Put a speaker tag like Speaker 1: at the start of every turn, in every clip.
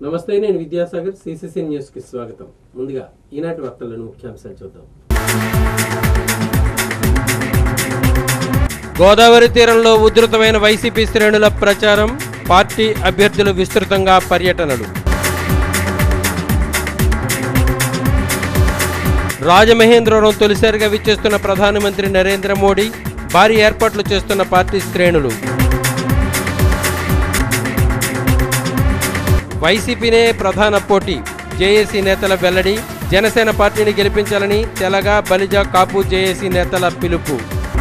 Speaker 1: నమస్తే నేను Vidyasagar CCC news కి స్వాగతం ముందుగా ఈనాటి వార్తలను ముఖ్యాంశాలు చూద్దాం గోదావరి తీరంలో ఉధృతమైన వైసీపీ శ్రేణుల ప్రచారం పార్టీ అభ్యర్థులు విస్తృతంగా పర్యటనలు రాజమహేంద్రవరం తొలిసారిగా విచ్చేస్తున్న ప్రధానమంత్రి నరేంద్ర మోడీ భారీ ఏర్పాట్లు చేస్తున్న పార్టీ శ్రేణులు వైసీపీనే ప్రధాన పోటీ జేఏసీ నేతల వెల్లడి జనసేన పార్టీని గెలిపించాలని తెలగ బలిజ కాపు జేఏసీ నేతల పిలుపు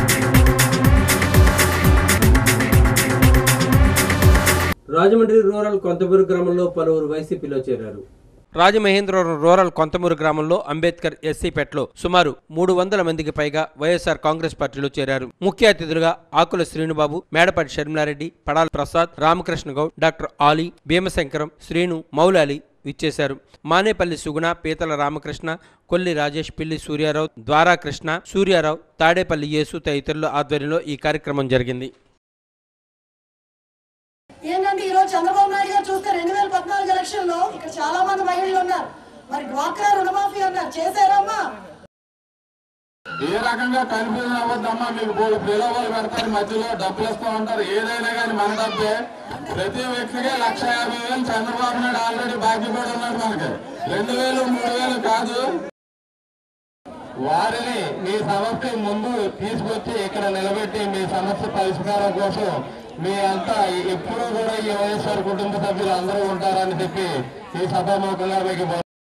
Speaker 1: రాజమండ్రి రూరల్ కొంతమూరు గ్రామంలో పలువురు వైసీపీలో చేరారు రాజమహేంద్రవరం రూరల్ కొంతమూరు గ్రామంలో అంబేద్కర్ ఎస్సీపేటలో సుమారు మూడు వందల మందికి పైగా వైఎస్ఆర్ కాంగ్రెస్ పార్టీలో చేరారు ముఖ్య అతిథులుగా ఆకుల శ్రీనుబాబు మేడపాటి షర్మిలారెడ్డి పడాల ప్రసాద్ రామకృష్ణ గౌడ్ డాక్టర్ ఆలీ భీమశంకరం శ్రీను మౌలాలి విచ్చేశారు మానేపల్లి సుగుణ పీతల రామకృష్ణ కొల్లి రాజేష్ పిల్లి సూర్యారావు ద్వారా కృష్ణ సూర్యారావు తాడేపల్లి యేసు తదితరుల ఆధ్వర్యంలో ఈ కార్యక్రమం జరిగింది
Speaker 2: ఏంటంటే ఈ రోజు చంద్రబాబు నాయుడు గారు చూస్తే రెండు వేల పద్నాలుగు ఎలక్షన్ లో ఇక్కడ చాలా మంది మహిళలు ఉన్నారు మరి డ్వాక్రా రుణమాఫీ అన్నారు చేశారమ్మా
Speaker 3: ఏ రకంగా కన్ఫ్యూజన్ అవ్వద్దమ్మా మీకు బోర్డు ప్రలోభాలు పెడతారు మధ్యలో డబ్బులు ఇస్తూ ఉంటారు ఏదైనా కానీ మన డబ్బే ప్రతి వ్యక్తికి లక్ష యాభై వేలు చంద్రబాబు నాయుడు ఆల్రెడీ బాకీ పడి ఉన్నాడు మనకి రెండు వేలు మూడు వేలు కాదు వారిని మీ సమస్య ముందు తీసుకొచ్చి ఇక్కడ నిలబెట్టి మీ సమస్య పరిష్కారం కోసం మీ అంతా ఎప్పుడూ కూడా ఈ వైఎస్ఆర్ కుటుంబ సభ్యులు అందరూ ఉంటారని చెప్పి ఈ సభాముఖంగా మీకు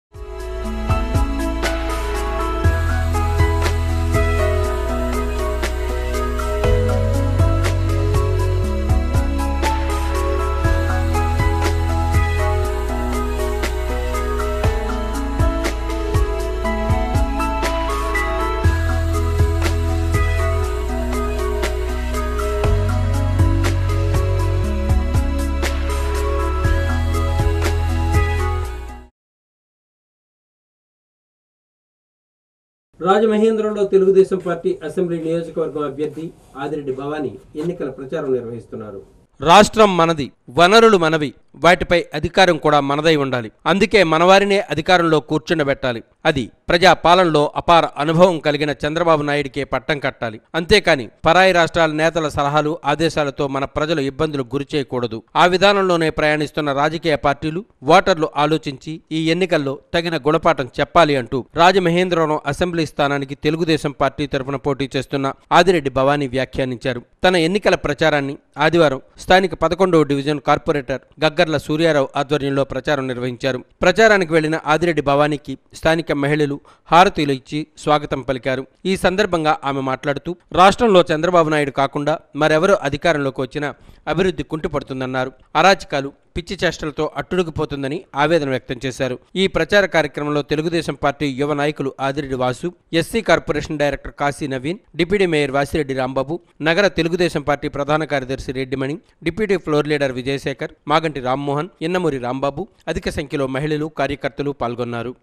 Speaker 1: రాజమహేంద్రంలో తెలుగుదేశం పార్టీ అసెంబ్లీ నియోజకవర్గం అభ్యర్థి ఆదిరెడ్డి భవానీ ఎన్నికల ప్రచారం నిర్వహిస్తున్నారు రాష్ట్రం మనది వనరులు మనవి వాటిపై అధికారం కూడా మనదై ఉండాలి అందుకే మనవారినే అధికారంలో కూర్చుండబెట్టాలి అది ప్రజా పాలనలో అపార అనుభవం కలిగిన చంద్రబాబు నాయుడికే పట్టం కట్టాలి అంతేకాని పరాయి రాష్ట్రాల నేతల సలహాలు ఆదేశాలతో మన ప్రజలు ఇబ్బందులు గురి చేయకూడదు ఆ విధానంలోనే ప్రయాణిస్తున్న రాజకీయ పార్టీలు ఓటర్లు ఆలోచించి ఈ ఎన్నికల్లో తగిన గుణపాఠం చెప్పాలి అంటూ రాజమహేంద్రవరం అసెంబ్లీ స్థానానికి తెలుగుదేశం పార్టీ తరఫున పోటీ చేస్తున్న ఆదిరెడ్డి భవానీ వ్యాఖ్యానించారు తన ఎన్నికల ప్రచారాన్ని ఆదివారం స్థానిక పదకొండవ డివిజన్ కార్పొరేటర్ గగ్గర్ల సూర్యారావు ఆధ్వర్యంలో ప్రచారం నిర్వహించారు ప్రచారానికి వెళ్లిన ఆదిరెడ్డి భవానీకి స్థానిక మహిళలు హారతీలు ఇచ్చి స్వాగతం పలికారు ఈ సందర్భంగా ఆమె మాట్లాడుతూ రాష్ట్రంలో చంద్రబాబు నాయుడు కాకుండా మరెవరూ అధికారంలోకి వచ్చినా అభివృద్ధి కుంటుపడుతుందన్నారు అరాచకాలు పిచ్చి చేష్టలతో అట్టుడుకుపోతుందని ఆవేదన వ్యక్తం చేశారు ఈ ప్రచార కార్యక్రమంలో తెలుగుదేశం పార్టీ యువ నాయకులు Adireddy Vasu SC corporation director Kashi Naveen deputy mayor Vasireddy Rambabu నగర తెలుగుదేశం పార్టీ ప్రధాన కార్యదర్శి Reddymani deputy floor leader Vijayasekhar Maganti Rammohan Innamuri Rambabu అధిక సంఖ్యలో మహిళలు కార్యకర్తలు పాల్గొన్నారు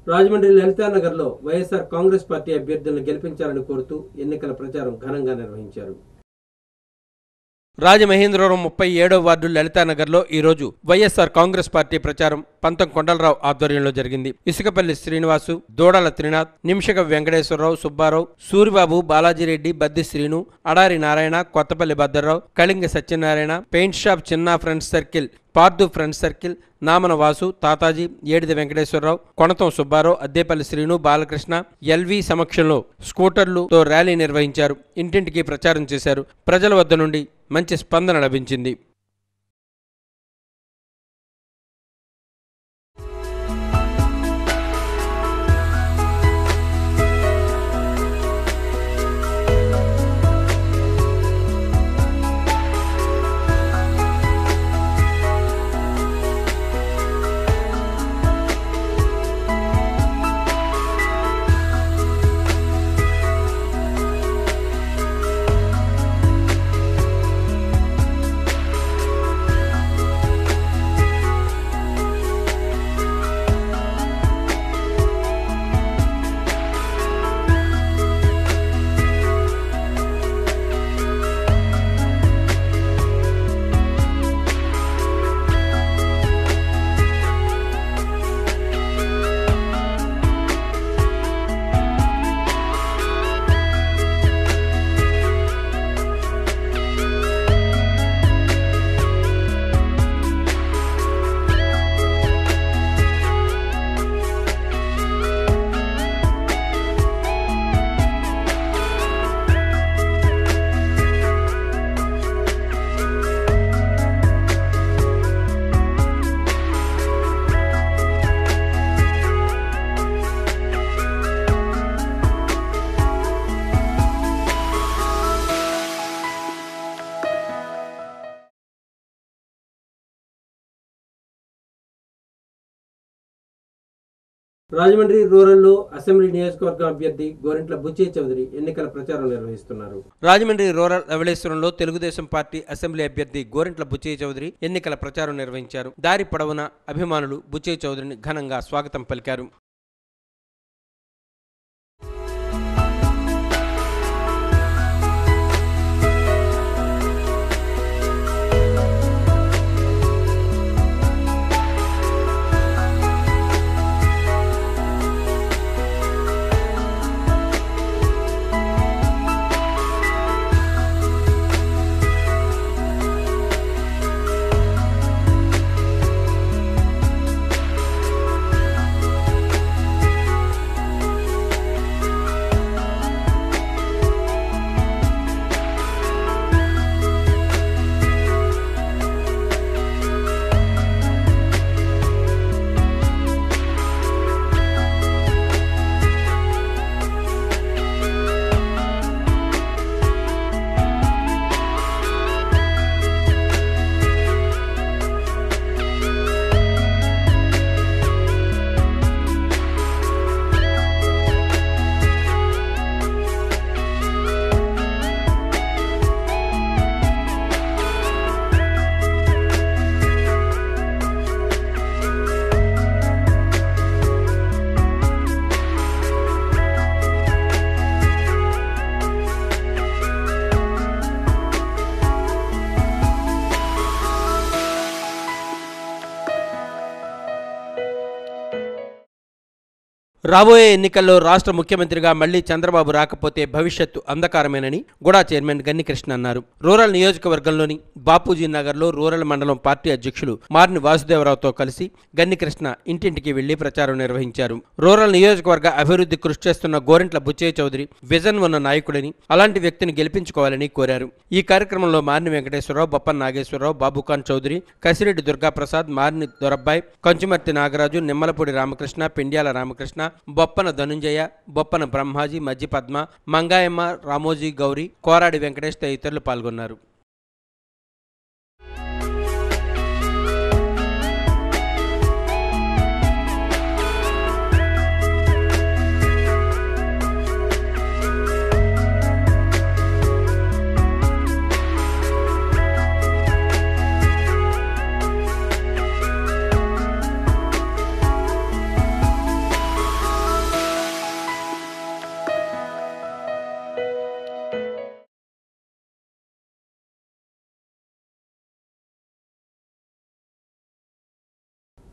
Speaker 1: రాజమండ్రి లలితానగర్లో వైఎస్ఆర్ కాంగ్రెస్ పార్టీ అభ్యర్థులను గెలిపించాలని కోరుతూ ఎన్నికల ప్రచారం ఘనంగా నిర్వహించారు రాజమహేంద్రవరం ముప్పై ఏడో వార్డు లలితానగర్లో ఈరోజు వైఎస్ఆర్ కాంగ్రెస్ పార్టీ ప్రచారం పంతం కొండలరావు ఆధ్వర్యంలో జరిగింది ఇసుకపల్లి శ్రీనివాసు దూడాల త్రినాథ్ నిమిషక వెంకటేశ్వరరావు సుబ్బారావు సూరిబాబు బాలాజీరెడ్డి బద్ది శ్రీను అడారి నారాయణ కొత్తపల్లి భద్రరావు కళింగ సత్యనారాయణ పెయింట్ షాప్ చిన్న ఫ్రెండ్స్ సర్కిల్ పార్దు ఫ్రెండ్స్ సర్కిల్ నామన వాసు తాతాజీ ఏడిది వెంకటేశ్వరరావు కొణతం సుబ్బారావు అద్దేపల్లి శ్రీను బాలకృష్ణ ఎల్వి సమక్షంలో స్కూటర్లుతో ర్యాలీ నిర్వహించారు ఇంటింటికి ప్రచారం చేశారు ప్రజల వద్ద నుండి మంచి స్పందన లభించింది రాజమండ్రి రూరల్లో అసెంబ్లీ నియోజకవర్గం అభ్యర్థి గోరింట్ల బుచ్చయ్య చౌదరి ఎన్నికల ప్రచారం నిర్వహిస్తున్నారు రాజమండ్రి రూరల్ ధవళేశ్వరంలో తెలుగుదేశం పార్టీ అసెంబ్లీ అభ్యర్థి గోరింట్ల బుచ్చయ్య చౌదరి ఎన్నికల ప్రచారం నిర్వహించారు దారి పొడవున అభిమానులు బుచ్చయ్య చౌదరిని ఘనంగా స్వాగతం పలికారు రాబోయే ఎన్నికల్లో రాష్ట్ర ముఖ్యమంత్రిగా మళ్లీ చంద్రబాబు రాకపోతే భవిష్యత్తు అంధకారమేనని గుడా చైర్మన్ గన్నికృష్ణ అన్నారు రూరల్ నియోజకవర్గంలోని బాపూజీ నగర్లో రూరల్ మండలం పార్టీ అధ్యక్షులు మార్ని వాసుదేవరావుతో కలిసి గన్నికృష్ణ ఇంటింటికి వెళ్లి ప్రచారం నిర్వహించారు రూరల్ నియోజకవర్గ అభివృద్ధి కృషి చేస్తున్న గోరింట్ల బుచ్చయ్య చౌదరి విజన్ ఉన్న నాయకుడని అలాంటి వ్యక్తిని గెలిపించుకోవాలని కోరారు ఈ కార్యక్రమంలో మార్ని వెంకటేశ్వరరావు బొప్పన్ నాగేశ్వరరావు బాబుఖాన్ చౌదరి కసిరెడ్డి దుర్గాప్రసాద్ మార్ని దొరబ్బాయ్ కంచుమర్తి నాగరాజు నిమ్మలపూడి రామకృష్ణ పెండ్యాల రామకృష్ణ బొప్పన ధనుంజయ బొప్పన బ్రహ్మాజీ మజ్జి పద్మ మంగాయమ్మ రామోజీ గౌరి కోరాడి వెంకటేష్ తదితరులు పాల్గొన్నారు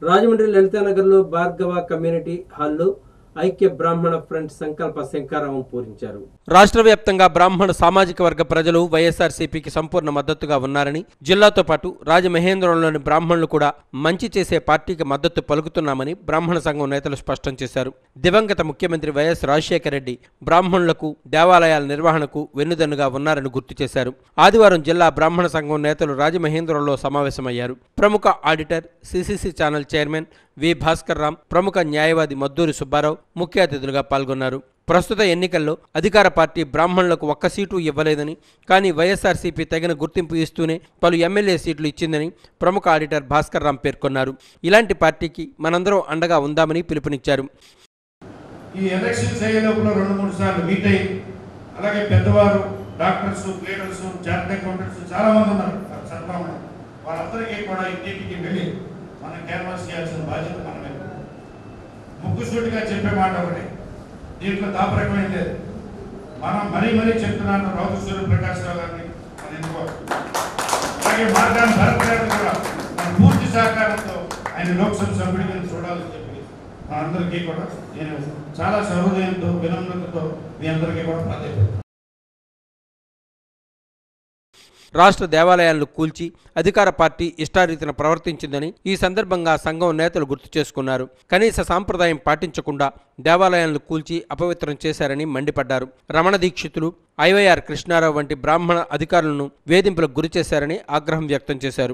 Speaker 1: రాజమండ్రి లలితానగర్లో భార్గవ కమ్యూనిటీ హాల్లో ఐక్య బ్రాహ్మణ ఫ్రంట్ సంకల్ప శంకారావం పూరించారు రాష్ట్ర వ్యాప్తంగా బ్రాహ్మణ సామాజిక వర్గ ప్రజలు వైఎస్ఆర్సీపీకి సంపూర్ణ మద్దతుగా ఉన్నారని జిల్లాతో పాటు రాజమహేంద్రంలోని బ్రాహ్మణులు కూడా మంచి చేసే పార్టీకి మద్దతు పలుకుతున్నామని బ్రాహ్మణ సంఘం నేతలు స్పష్టం చేశారు దివంగత ముఖ్యమంత్రి వైఎస్ రాజశేఖర రెడ్డి బ్రాహ్మణులకు దేవాలయాల నిర్వహణకు వెన్నుదన్నుగా ఉన్నారని గుర్తు చేశారు ఆదివారం జిల్లా బ్రాహ్మణ సంఘం నేతలు రాజమహేంద్రంలో సమావేశమయ్యారు ప్రముఖ auditor C C C channel chairman V Bhaskar Ram ప్రముఖ న్యాయవాది మద్దూరి సుబ్బారావు ముఖ్య అతిథులుగా పాల్గొన్నారు ప్రస్తుత ఎన్నికల్లో అధికార పార్టీ బ్రాహ్మణులకు ఒక్క సీటు ఇవ్వలేదని కానీ వైఎస్ఆర్సీపీ తగిన గుర్తింపు ఇస్తూనే పలు ఎమ్మెల్యే సీట్లు ఇచ్చిందని ప్రముఖ ఆడిటర్ భాస్కర్ రామ్ పేర్కొన్నారు ఇలాంటి పార్టీకి మనందరం అండగా ఉందామని పిలుపునిచ్చారు
Speaker 4: ఈ ఎలక్షన్స్ అయ్యే లోపల రెండు మూడు సార్లు మీట్ అయ్యి అలాగే పెద్దవారు డాక్టర్స్ లీడర్స్ చార్ట్ అకౌంటెంట్స్ చాలా మంది ఉన్నారు సత్రామణ వాళ్ళందరికీ కూడా ఇంటింటికి వెళ్ళి మనం క్యాన్వాస్ చేయాల్సిన బాధ్యత మన మీద ముక్కుసూటిగా చెప్పే మాట ఒకటి దీంట్లో దాపరకమైన లేదు మనం మరీ మరీ చెప్తున్నాను రౌతు సూర్య ప్రకాశ్ రావు గారిని మనం ఎన్నుకోవాలి అలాగే మార్గాన్ని భరత్ గారిని కూడా మన పూర్తి సహకారంతో ఆయన లోక్సభ సభ్యుడి కింద చూడాలని చెప్పి మనందరికీ కూడా నేను చాలా సహృదయంతో వినమ్రతతో మీ అందరికీ కూడా ప్రాధాన్యత
Speaker 1: రాష్ట్ర దేవాలయాలను కూల్చి అధికార పార్టీ ఇష్టారీతిన ప్రవర్తించిందని ఈ సందర్భంగా సంఘం నేతలు గుర్తు చేసుకున్నారు కనీస సాంప్రదాయం పాటించకుండా దేవాలయాలను కూల్చి అపవిత్రం చేశారని మండిపడ్డారు రమణ దీక్షితులు ఐవైఆర్ కృష్ణారావు వంటి బ్రాహ్మణ అధికారులను వేధింపులకు గురి చేశారని ఆగ్రహం వ్యక్తం చేశారు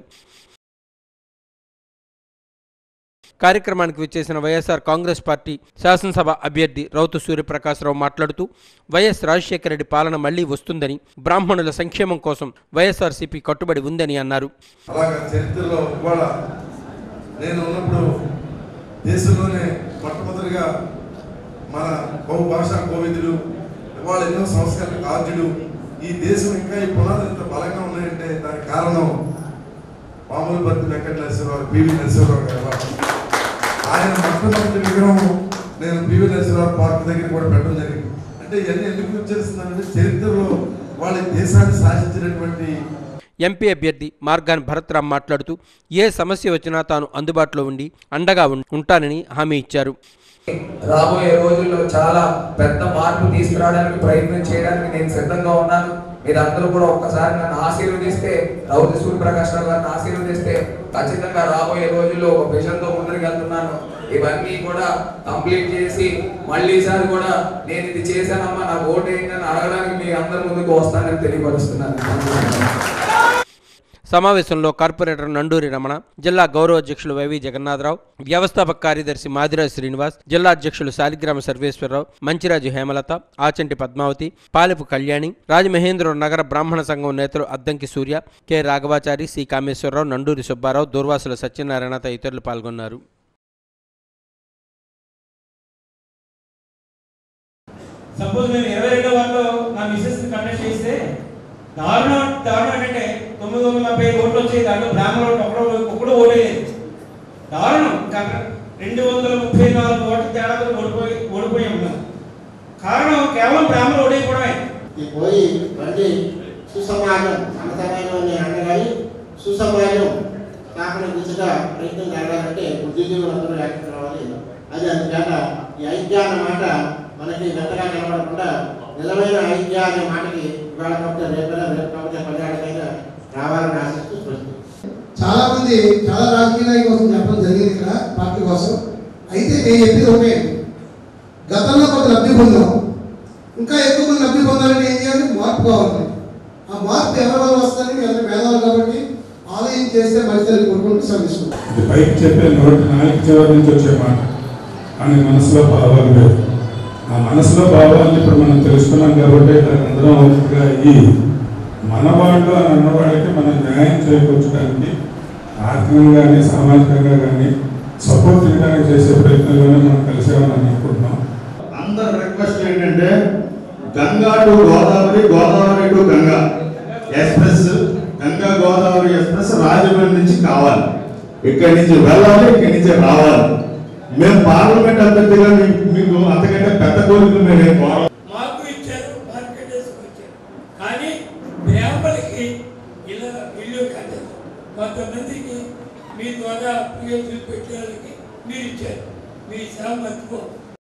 Speaker 1: కార్యక్రమానికి విచ్చేసిన వైఎస్ఆర్ కాంగ్రెస్ పార్టీ శాసనసభ అభ్యర్థి రౌతు సూర్యప్రకాశ్రావు మాట్లాడుతూ వైఎస్ రాజశేఖర రెడ్డి పాలన మళ్లీ వస్తుందని బ్రాహ్మణుల సంక్షేమం కోసం వైఎస్ఆర్సీపీ కట్టుబడి ఉందని అన్నారు
Speaker 5: అలాగా చరిత్రలో ఇవాళ నేను ఉన్నప్పుడు దేశంలోనే మొట్టమొదటిగా మన బహుభాషా కోవిదులు ఇవాళ ఎన్నో సంస్కరణ ఆద్యుడు ఈ దేశం ఇంకా ఈ పునాదులు ఇంత బలంగా ఉన్నాయంటే దానికి కారణం మామూలు భర్త వెంకట నరసింహరావు పివి నరసింహరావు గారు ఆయన మొట్టమొదటి విగ్రహం నేను పివి నరసింహరావు పార్క్ దగ్గర కూడా పెట్టడం జరిగింది అంటే ఇవన్నీ ఎందుకు వచ్చేస్తుందంటే చరిత్రలో వాళ్ళ దేశాన్ని శాసించినటువంటి
Speaker 1: ఎంపీ అభ్యర్థి మార్గాన్ భరత్రామ్ మాట్లాడుతూ ఏ సమస్య వచ్చినా తాను అందుబాటులో ఉండి అండగా ఉం- ఉంటానని హామీ ఇచ్చారు
Speaker 6: రాబోయే రోజుల్లో చాలా పెద్ద మార్పు తీసుకురావడానికి ప్రయత్నం చేయడానికి నేను సిద్ధంగా ఉన్నాను మీరందరూ కూడా ఒక్కసారి నన్ను ఆశీర్వదిస్తే రౌతి సూర్యప్రకాష్ రావు గారిని ఆశీర్వదిస్తే ఖచ్చితంగా రాబోయే రోజుల్లో ఒక విజన్ తో ముందుకు వెళ్తున్నాను ఇవన్నీ కూడా కంప్లీట్ చేసి మళ్ళీ ఈసారి కూడా నేను ఇది చేశానమ్మా నాకు ఓటు ఏంటని అడగడానికి మీ అందరి ముందుకు వస్తానని తెలియపరుస్తున్నాను
Speaker 1: సమావేశంలో కార్పొరేటర్ నండూరి రమణ జిల్లా గౌరవ అధ్యక్షులు వైవి జగన్నాథరావు వ్యవస్థాపక కార్యదర్శి మాదిరాజ్ శ్రీనివాస్ జిల్లా అధ్యక్షులు శాలిగ్రామ సర్వేశ్వరరావు మంచిరాజు హేమలత ఆచంటి పద్మావతి పాలెపు కళ్యాణి రాజమహేంద్రం నగర బ్రాహ్మణ సంఘం నేతలు అద్దంకి సూర్య కె రాఘవాచారి సి కామేశ్వరరావు నండూరి సుబ్బారావు దూర్వాసుల సత్యనారాయణ తదితరులు పాల్గొన్నారు
Speaker 7: సపోజ్ మేము ఇరవై రెండో వారిలో నా మిస్సెస్ కండక్ట్ చేస్తే దారుణం దారుణం ఏంటంటే తొమ్మిది వందల నలభై ఐదు ఓట్లు వచ్చాయి దాంట్లో బ్రాహ్మణులు ఒకడో ఒకడో ఓటేలేదు దారుణం కా- రెండు వందల ముప్పై నాలుగు ఓట్ల తేడాతో ఓడిపోయి ఓడిపోయి ఉన్నాం కారణం కేవలం బ్రాహ్మణులు ఓడైపోవడమే
Speaker 8: ఈ పోయి మళ్ళీ సుసమాజం సమతమైన అనగాని సుసమాజం కాకుండా దిశగా ప్రయత్నం జరగాలంటే ఉద్యోగులు అందరూ యాక్టివ్ రావాలి అది అందుచేత ఈ ఐక్య అన్న మాట మనకి మెత్తగా కనబడకుండా నిజమైన ఐక్య అనే మాటకి ఇవాళ కాకపోతే రేపైనా రేపు కాకపోతే పర్యాటకైనా రావాలని ఆశిస్తూ స్పష్టం
Speaker 9: చాలా మంది చాలా రాజకీయ నాయకుల కోసం చెప్పడం జరిగింది ఇక్కడ పార్టీ కోసం అయితే నేను చెప్పేది ఒకటే గతంలో కొంత లబ్ధి పొందాం ఇంకా ఎక్కువ మంది లబ్ధి పొందాలంటే ఏం చేయాలి మార్పు కావాలి ఆ మార్పు ఎవరి వల్ల వస్తుందని మీ అందరూ మేధావులు కాబట్టి ఆలయం చేస్తే మంచిదని కోరుకుంటూ శ్రమిస్తున్నాం
Speaker 10: ఇది పైకి చెప్పే నోటి నాలుగు చివరి నుంచి వచ్చే మాట అని మనసులో భావాలు వేరు ఆ మనసులో భావాలను ఇప్పుడు మనం తెలుసుకున్నాం కాబట్టి దానికి అందరం అవుతుందిగా ఈ మనవాళ్ళు అని అన్నవాళ్ళకి మనం న్యాయం చేకూర్చడానికి ఆర్థికంగా కానీ సామాజికంగా కానీ సపోర్ట్ చేయడానికి చేసే ప్రయత్నంలోనే మనం కలిసేమని అనుకుంటున్నాం
Speaker 4: అందరి రిక్వెస్ట్ ఏంటంటే Ganga to Godavari Godavari to Ganga express Ganga Godavari express Rajahmundry నుంచి కావాలి ఇక్కడి నుంచి వెళ్ళాలి ఇక్కడి నుంచి రావాలి మేము పార్లమెంట్ అభ్యర్థిగా మీ- మీకు అంతకంటే పెద్ద కోరికలు మేము ఏం కోరం
Speaker 11: మాకు ఇచ్చారు మార్కెట్ వేసుకొచ్చారు కానీ బ్రాహ్మణులకి ఇల్లు ఇల్లు కట్టదు కొంతమందికి మీ ద్వారా పిఎస్సీ పెట్టడానికి మీరు ఇచ్చారు మీ శ్రమ మర్చిపో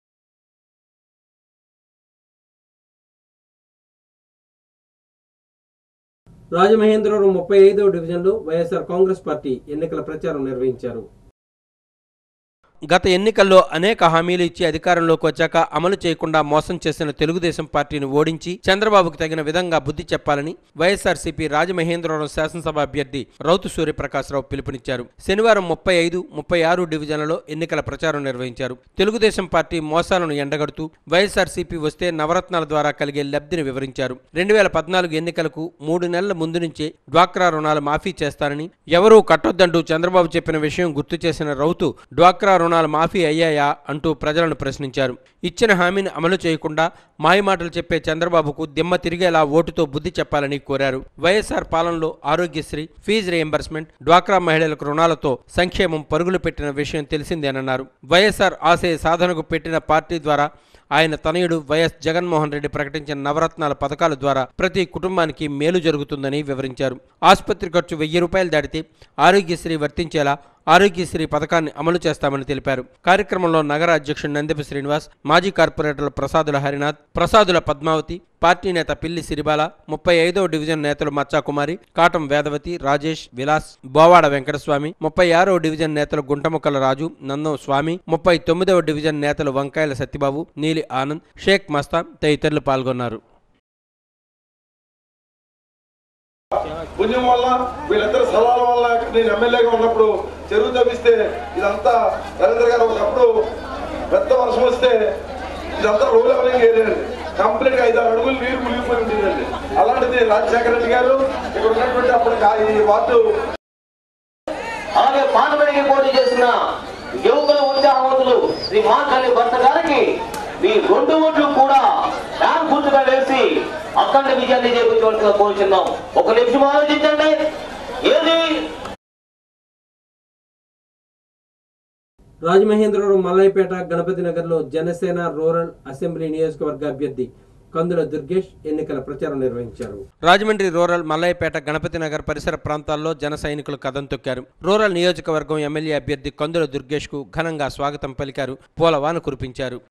Speaker 1: రాజమహేంద్రవరం ముప్పై ఐదవ డివిజన్లో వైఎస్ఆర్ కాంగ్రెస్ పార్టీ ఎన్నికల ప్రచారం నిర్వహించారు గత ఎన్నికల్లో అనేక హామీలు ఇచ్చి అధికారంలోకి వచ్చాక అమలు చేయకుండా మోసం చేసిన తెలుగుదేశం పార్టీని ఓడించి చంద్రబాబుకు తగిన విధంగా బుద్ధి చెప్పాలని వైఎస్ఆర్సీపీ రాజమహేంద్రవరం శాసనసభ అభ్యర్థి రౌతు సూర్యప్రకాశ్రావు పిలుపునిచ్చారు శనివారం ముప్పై ఐదు ముప్పై ఆరు డివిజన్లలో ఎన్నికల ప్రచారం నిర్వహించారు తెలుగుదేశం పార్టీ మోసాలను ఎండగడుతూ వైఎస్ఆర్సీపీ వస్తే నవరత్నాల ద్వారా కలిగే లబ్ధిని వివరించారు రెండు వేల పద్నాలుగు ఎన్నికలకు మూడు నెలల ముందు నుంచే డ్వాక్రా రుణాలు మాఫీ చేస్తారని ఎవరూ కట్టొద్దంటూ చంద్రబాబు చెప్పిన విషయం గుర్తు చేసిన రౌతు డ్వాక్రా రుణాలు మాఫీ అయ్యాయా అంటూ ప్రజలను ప్రశ్నించారు ఇచ్చిన హామీని అమలు చేయకుండా మాయమాటలు చెప్పే చంద్రబాబుకు దిమ్మ తిరిగేలా ఓటుతో బుద్ధి చెప్పాలని కోరారు వైఎస్ఆర్ పాలనలో ఆరోగ్యశ్రీ ఫీజు రియంబర్స్మెంట్ డ్వాక్రా మహిళలకు రుణాలతో సంక్షేమం పరుగులు పెట్టిన విషయం తెలిసిందేనన్నారు వైఎస్ఆర్ ఆశయ సాధనకు పెట్టిన పార్టీ ద్వారా ఆయన తనయుడు వైఎస్ జగన్మోహన్ రెడ్డి ప్రకటించిన నవరత్నాల పథకాల ద్వారా ప్రతి కుటుంబానికి మేలు జరుగుతుందని వివరించారు ఆసుపత్రి ఖర్చు వెయ్యి రూపాయలు దాటితే ఆరోగ్యశ్రీ వర్తించేలా ఆరోగ్యశ్రీ పథకాన్ని అమలు చేస్తామని తెలిపారు కార్యక్రమంలో నగర అధ్యక్షుడు నందిపి శ్రీనివాస్ మాజీ కార్పొరేటర్లు ప్రసాదుల హరినాథ్ ప్రసాదుల పద్మావతి పార్టీ నేత పిల్లి సిరిబాల ముప్పై ఐదవ డివిజన్ నేతలు మచ్చా కుమారి కాటం వేదవతి రాజేష్ విలాస్ బోవాడ వెంకటస్వామి ముప్పై ఆరవ డివిజన్ నేతలు గుంటముక్కల రాజు నందం స్వామి ముప్పై తొమ్మిదవ డివిజన్ నేతలు వంకాయల సత్యబాబు నీలి ఆనంద్ షేక్ మస్తాన్ తదితరులు పాల్గొన్నారు
Speaker 5: పుణ్యం వల్ల వీళ్ళిద్దరు సలహాల వల్ల నేను ఎమ్మెల్యేగా ఉన్నప్పుడు చెరువు తవ్విస్తే ఇదంతా నరేంద్ర గారు ఒకప్పుడు పెద్ద వర్షం వస్తే ఇదంతా రో లెవెలింగ్ ఏరియా అండి కంప్లీట్ గా ఐదారు అడుగులు నీరు మునిగిపోయి ఉంటుందండి అలాంటిది రాజశేఖర రెడ్డి గారు ఇక్కడ ఉన్నటువంటి అప్పుడు ఈ వార్డు
Speaker 12: అలాగే పానబడికి పోటీ చేసిన యువకుల ఉత్సాహవంతులు శ్రీ మాంకల్లి భర్త గారికి మీ రెండు ఓట్లు కూడా ఫ్యాన్ గుర్తుగా వేసి అఖండ విజయాన్ని చేకూర్చవలసిన కోరుచున్నాం ఒక నిమిషం ఆలోచించండి ఏది
Speaker 1: రాజమహేంద్రవరం మల్లయ్యపేట గణపతి నగర్లో జనసేన రూరల్ అసెంబ్లీ నియోజకవర్గ అభ్యర్థి కందుల దుర్గేష్ ఎన్నికల ప్రచారం నిర్వహించారు రాజమండ్రి రూరల్ మల్లయ్యపేట గణపతి నగర్ పరిసర ప్రాంతాల్లో జన సైనికులు కదం తొక్కారు రూరల్ నియోజకవర్గం ఎమ్మెల్యే అభ్యర్థి కందుల దుర్గేష్ కు ఘనంగా స్వాగతం పలికారు పూలవాన కురిపించారు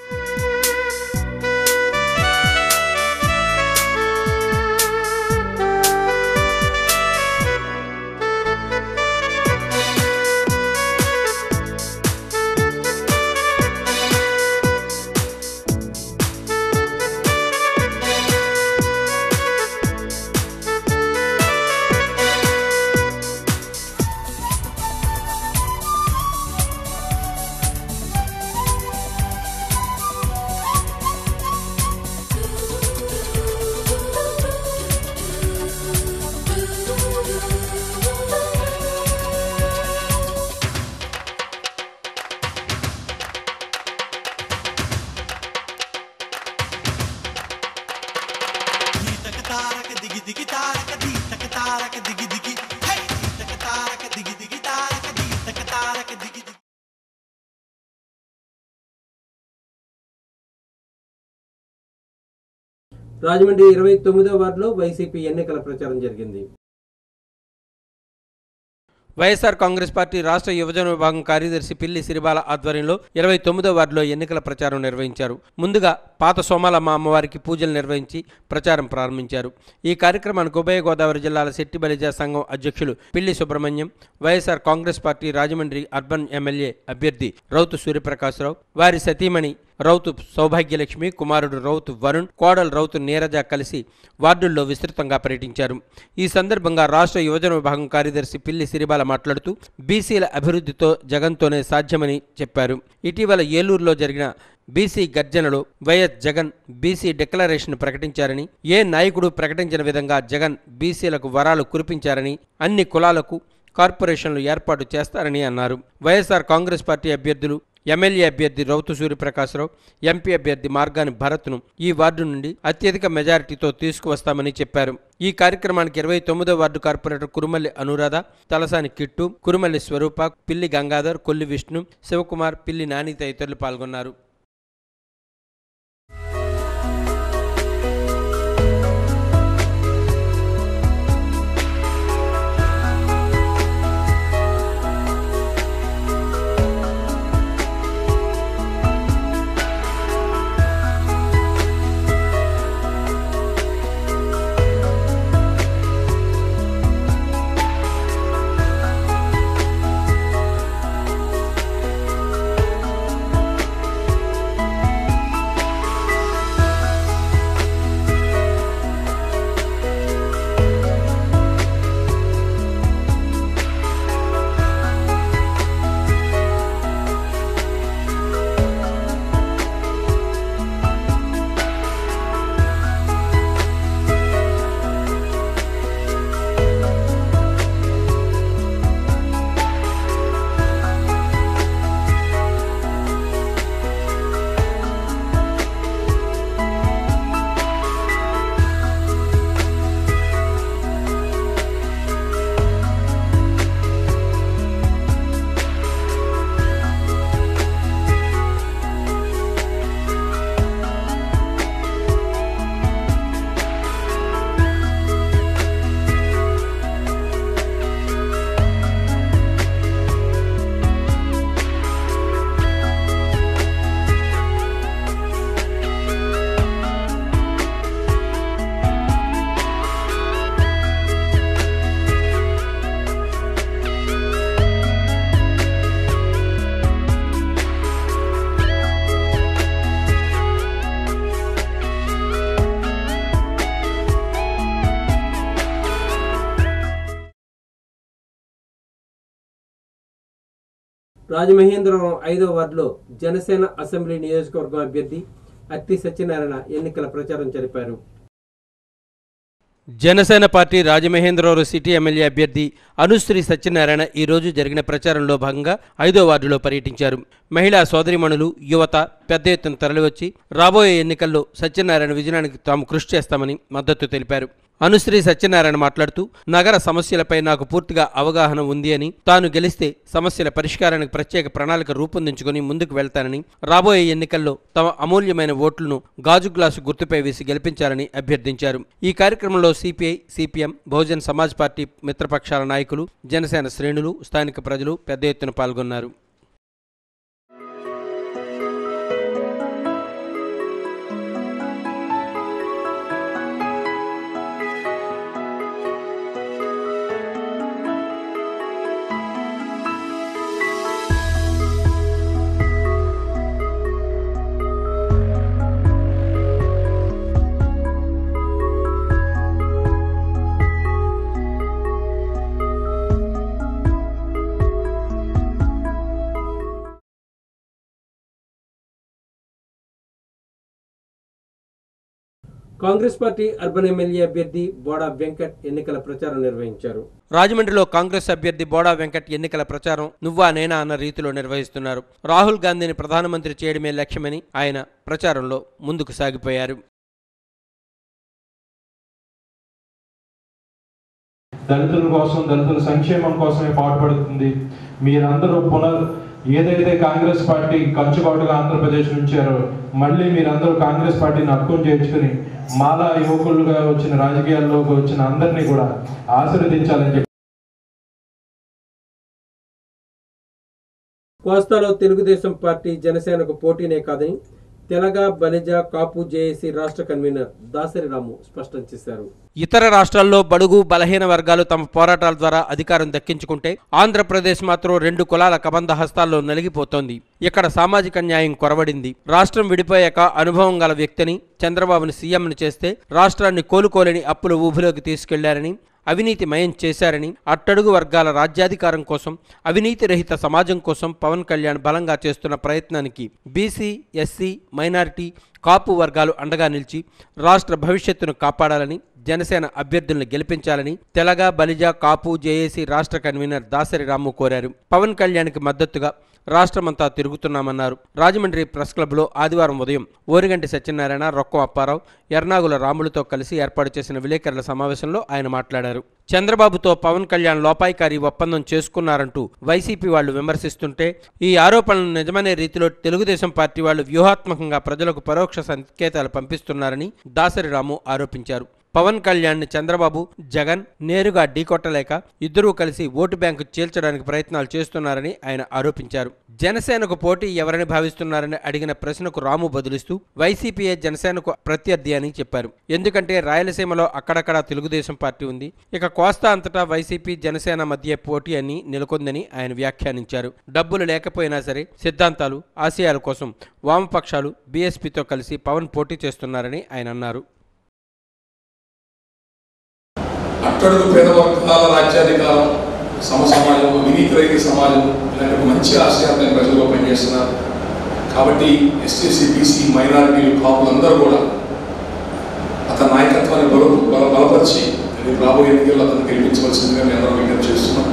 Speaker 1: రాజమండ్రి ఇరవై తొమ్మిదో వార్డులో వైసీపీ ఎన్నికల ప్రచారం జరిగింది వైఎస్ఆర్ కాంగ్రెస్ పార్టీ రాష్ట్ర యువజన విభాగం కార్యదర్శి పిల్లి సిరిబాల ఆధ్వర్యంలో ఇరవై తొమ్మిదో వార్డులో ఎన్నికల ప్రచారం నిర్వహించారు ముందుగా పాత సోమాలమ్మ అమ్మవారికి పూజలు నిర్వహించి ప్రచారం ప్రారంభించారు ఈ కార్యక్రమానికి ఉభయ గోదావరి జిల్లాల శెట్టి బలిజా సంఘం అధ్యక్షులు Pilli Subrahmanyam YSR Congress party Rajahmundry urban MLA అభ్యర్థి రౌతు సూర్యప్రకాశ్రావు వారి సతీమణి రౌతు సౌభాగ్యలక్ష్మి కుమారుడు రౌతు వరుణ్ కోడలు రౌతు నీరజ కలిసి వార్డుల్లో విస్తృతంగా పర్యటించారు ఈ సందర్భంగా రాష్ట్ర యువజన విభాగం కార్యదర్శి పిల్లి సిరిబాల మాట్లాడుతూ బీసీల అభివృద్ధితో జగన్తోనే సాధ్యమని చెప్పారు ఇటీవల ఏలూరులో జరిగిన బీసీ గర్జనలో వైఎస్ జగన్ బీసీ డిక్లరేషన్ ప్రకటించారని ఏ నాయకుడు ప్రకటించిన విధంగా జగన్ బీసీలకు వరాలు కురిపించారని అన్ని కులాలకు కార్పొరేషన్లు ఏర్పాటు చేస్తారని అన్నారు వైఎస్ఆర్ కాంగ్రెస్ పార్టీ అభ్యర్థులు ఎమ్మెల్యే అభ్యర్థి రౌతు సూర్యప్రకాశ్రావు ఎంపీ అభ్యర్థి మార్గాని భరత్ను ఈ వార్డు నుండి అత్యధిక మెజారిటీతో తీసుకువస్తామని చెప్పారు ఈ కార్యక్రమానికి ఇరవై తొమ్మిదో వార్డు కార్పొరేటర్ కురుమల్లి అనురాధ తలసాని కిట్టు కురుమల్లి స్వరూప పిల్లి గంగాధర్ కొల్లి విష్ణు శివకుమార్ పిల్లి నాని తదితరులు పాల్గొన్నారు రాజమహేంద్రవరం ఐదో వార్డులో జనసేన అసెంబ్లీ నియోజకవర్గం అభ్యర్థి అత్తి సత్యనారాయణ ఎన్నికల ప్రచారం జరిపారు Janasena party Rajamahendravaram city MLA అభ్యర్థి అనుశ్రీ సత్యనారాయణ ఈ రోజు జరిగిన ప్రచారంలో భాగంగా ఐదో వార్డులో పర్యటించారు మహిళా సోదరిమణులు యువత పెద్ద ఎత్తున తరలివచ్చి రాబోయే ఎన్నికల్లో సత్యనారాయణ విజయానికి తాము కృషి చేస్తామని మద్దతు తెలిపారు అనుశ్రీ సత్యనారాయణ మాట్లాడుతూ నగర సమస్యలపై నాకు పూర్తిగా అవగాహన ఉంది అని తాను గెలిస్తే సమస్యల పరిష్కారానికి ప్రత్యేక ప్రణాళిక రూపొందించుకుని ముందుకు వెళ్తానని రాబోయే ఎన్నికల్లో తమ అమూల్యమైన ఓట్లను గాజు గ్లాసు గుర్తుపై వేసి గెలిపించాలని అభ్యర్థించారు ఈ కార్యక్రమంలో CPI CPM Bahujan Samaj party మిత్రపక్షాల నాయకులు జనసేన శ్రేణులు స్థానిక ప్రజలు పెద్ద ఎత్తున పాల్గొన్నారు కాంగ్రెస్ పార్టీ అర్బన్ ఎమ్మెల్యే అభ్యర్థి బోడా వెంకట్ ఎన్నికల ప్రచారం నిర్వహించారు రాజమండ్రిలో కాంగ్రెస్ అభ్యర్థి బోడా వెంకట్ ఎన్నికల ప్రచారం నువ్వా నేనా అన్న రీతిలో నిర్వహిస్తున్నారు రాహుల్ గాంధీని ప్రధానమంత్రి చేయడమే లక్ష్యమని ఆయన ప్రచారంలో ముందుకు సాగిపోయారు
Speaker 13: దళితుల కోసం దళితుల సంక్షేమం కోసమే పాటుపడుతుంది మీరందరూ పునర్ ఏదైతే కాంగ్రెస్ పార్టీ కంచుబాటుగా ఆంధ్రప్రదేశ్ ఉంచారో మళ్ళీ మీరందరూ కాంగ్రెస్ పార్టీని అక్కుని చేర్చుకుని మాలా యువకులుగా వచ్చిన రాజకీయాల్లోకి వచ్చిన అందరినీ కూడా ఆశీర్వదించాలని చెప్పి
Speaker 1: కోస్తాలో తెలుగుదేశం పార్టీ జనసేనకు పోటీనే కాదని తెలగ బలిజ కాపు జేఏసీ రాష్ట్ర కన్వీనర్ దాసరి రాము స్పష్టం చేశారు ఇతర రాష్ట్రాల్లో బడుగు బలహీన వర్గాలు తమ పోరాటాల ద్వారా అధికారం దక్కించుకుంటే ఆంధ్రప్రదేశ్ మాత్రం రెండు కులాల కబంధ హస్తాల్లో నలిగిపోతోంది ఇక్కడ సామాజిక న్యాయం కొరవడింది రాష్ట్రం విడిపోయాక అనుభవం గల వ్యక్తిని చంద్రబాబుని సీఎంను చేస్తే రాష్ట్రాన్ని కోలుకోలేని అప్పుల ఊబిలోకి తీసుకెళ్లారని అవినీతి మయం చేశారని అట్టడుగు వర్గాల రాజ్యాధికారం కోసం అవినీతి రహిత సమాజం కోసం పవన్ కళ్యాణ్ బలంగా చేస్తున్న ప్రయత్నానికి బీసీ ఎస్సీ మైనారిటీ కాపు వర్గాలు అండగా నిలిచి రాష్ట్ర భవిష్యత్తును కాపాడాలని జనసేన అభ్యర్థులను గెలిపించాలని తెలగ బలిజ కాపు జేఏసీ రాష్ట్ర కన్వీనర్ దాసరి రాము కోరారు పవన్ కళ్యాణ్కి మద్దతుగా రాష్ట్రమంతా తిరుగుతున్నామన్నారు రాజమండ్రి ప్రెస్ క్లబ్లో ఆదివారం ఉదయం ఓరిగంటి సత్యనారాయణ రొక్కం అప్పారావు ఎర్నాగుల రాములతో కలిసి ఏర్పాటు చేసిన విలేకరుల సమావేశంలో ఆయన మాట్లాడారు చంద్రబాబుతో పవన్ కళ్యాణ్ లోపాయికారి ఒప్పందం చేసుకున్నారంటూ వైసీపీ వాళ్ళు విమర్శిస్తుంటే ఈ ఆరోపణలను నిజమనే రీతిలో తెలుగుదేశం పార్టీ వాళ్ళు వ్యూహాత్మకంగా ప్రజలకు పరోక్ష సంకేతాలు పంపిస్తున్నారని దాసరి రాము ఆరోపించారు పవన్ కళ్యాణ్ని చంద్రబాబు జగన్ నేరుగా ఢీకొట్టలేక ఇద్దరూ కలిసి ఓటు బ్యాంకు చీల్చడానికి ప్రయత్నాలు చేస్తున్నారని ఆయన ఆరోపించారు జనసేనకు పోటీ ఎవరని భావిస్తున్నారని అడిగిన ప్రశ్నకు రాము బదులిస్తూ వైసీపీయే జనసేనకు ప్రత్యర్థి అని చెప్పారు ఎందుకంటే రాయలసీమలో అక్కడక్కడ తెలుగుదేశం పార్టీ ఉంది ఇక కోస్తా అంతటా వైసీపీ జనసేన మధ్య పోటీ అని నెలకొందని ఆయన వ్యాఖ్యానించారు డబ్బులు లేకపోయినా సరే సిద్ధాంతాలు ఆశయాల కోసం వామపక్షాలు బీఎస్పీతో కలిసి పవన్ పోటీ చేస్తున్నారని ఆయన అన్నారు
Speaker 14: అట్టడుగు పేద వర్గాల రాజ్యాధికారం సమ సమాజం వినీతి రహిత సమాజం ఇలాంటి ఒక మంచి ఆశయాన్ని ప్రజల్లో పనిచేస్తున్నారు కాబట్టి ఎస్టీసీ బీసీ మైనారిటీలు కాపులందరూ కూడా అతని నాయకత్వాన్ని బల బల బలపరిచి రేపు రాబోయే ఎన్నికల్లో అతను గెలిపించవలసిందిగా మేము అందరం విజ్ఞప్తి చేస్తున్నాం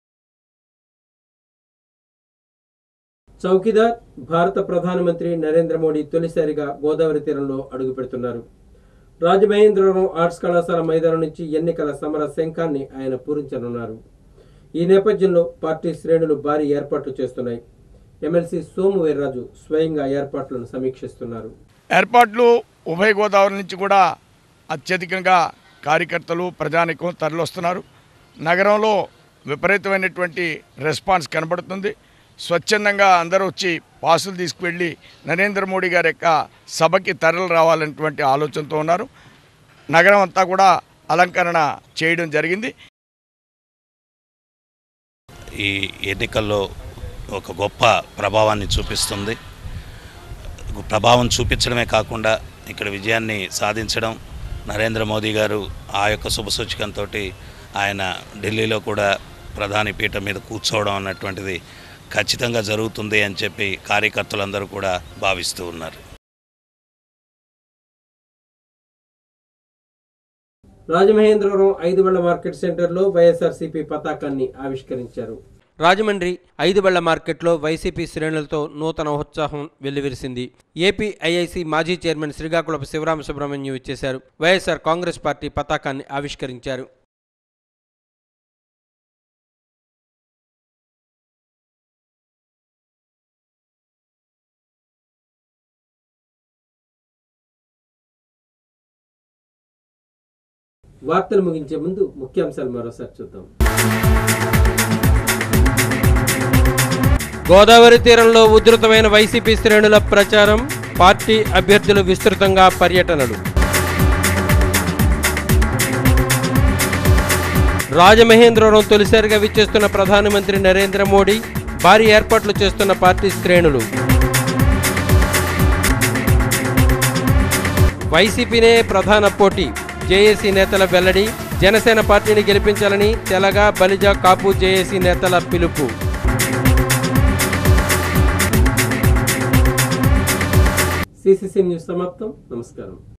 Speaker 1: చౌకీదార్ భారత ప్రధానమంత్రి నరేంద్ర మోడీ తొలిసారిగా గోదావరి తీరంలో అడుగుపెడుతున్నారు రాజమహేంద్రవరం ఆర్ట్స్ కళాశాల మైదానం నుంచి ఎన్నికల సమర శంఖాన్ని ఆయన పూరించనున్నారు ఈ నేపథ్యంలో పార్టీ శ్రేణులు భారీ ఏర్పాట్లు చేస్తున్నాయి ఎమ్మెల్సీ సోము వీర్రాజు స్వయంగా ఏర్పాట్లను సమీక్షిస్తున్నారు
Speaker 15: ఏర్పాట్లు ఉభయ గోదావరి నుంచి కూడా అత్యధికంగా కార్యకర్తలు ప్రజానికం తరలివస్తున్నారు నగరంలో విపరీతమైనటువంటి రెస్పాన్స్ కనబడుతుంది స్వచ్ఛందంగా అందరూ వచ్చి పాసులు తీసుకువెళ్ళి నరేంద్ర మోడీ గారి యొక్క సభకి తరలి రావాలనేటువంటి ఆలోచనతో ఉన్నారు నగరం అంతా కూడా అలంకరణ చేయడం జరిగింది
Speaker 16: ఈ ఎన్నికల్లో ఒక గొప్ప ప్రభావాన్ని చూపిస్తుంది ప్రభావం చూపించడమే కాకుండా ఇక్కడ విజయాన్ని సాధించడం నరేంద్ర మోదీ గారు ఆ యొక్క శుభసూచకంతో ఆయన ఢిల్లీలో కూడా ప్రధాని పీఠం మీద కూర్చోవడం అన్నటువంటిది ఖచ్చితంగా జరుగుతుంది అని చెప్పి కార్యకర్తలందరూ కూడా భావిస్తూ ఉన్నారు
Speaker 1: రాజమహేంద్రవరం ఐదు బళ్ళ మార్కెట్ సెంటర్లో వైఎస్ఆర్సీపీ పతాకాన్ని ఆవిష్కరించారు రాజమండ్రి ఐదు బళ్ళ మార్కెట్లో వైసీపీ శ్రేణులతో నూతన ఉత్సాహం వెల్లివిరిసింది ఏపీ ఐఐసి మాజీ చైర్మన్ శ్రీకాకుళపు శివరామ సుబ్రహ్మణ్యం ఇచ్చేశారు వైఎస్ఆర్ కాంగ్రెస్ పార్టీ పతాకాన్ని ఆవిష్కరించారు వార్తలు ముగించే ముందు ముఖ్యాంశాలు మరోసారి చూద్దాం గోదావరి తీరంలో ఉధృతమైన వైసీపీ శ్రేణుల ప్రచారం పార్టీ అభ్యర్థులు విస్తృతంగా పర్యటనలు రాజమహేంద్రవరం తొలిసారిగా విచ్చేస్తున్న ప్రధానమంత్రి నరేంద్ర మోడీ భారీ ఏర్పాట్లు చేస్తున్న పార్టీ శ్రేణులు వైసీపీనే ప్రధాన పోటీ జేఏసీ నేతల వెల్లడి జనసేన పార్టీని గెలిపించాలని తెలగ బలిజ కాపు జేఏసీ నేతల పిలుపు సిసిసి న్యూస్ సమాప్తం నమస్కారం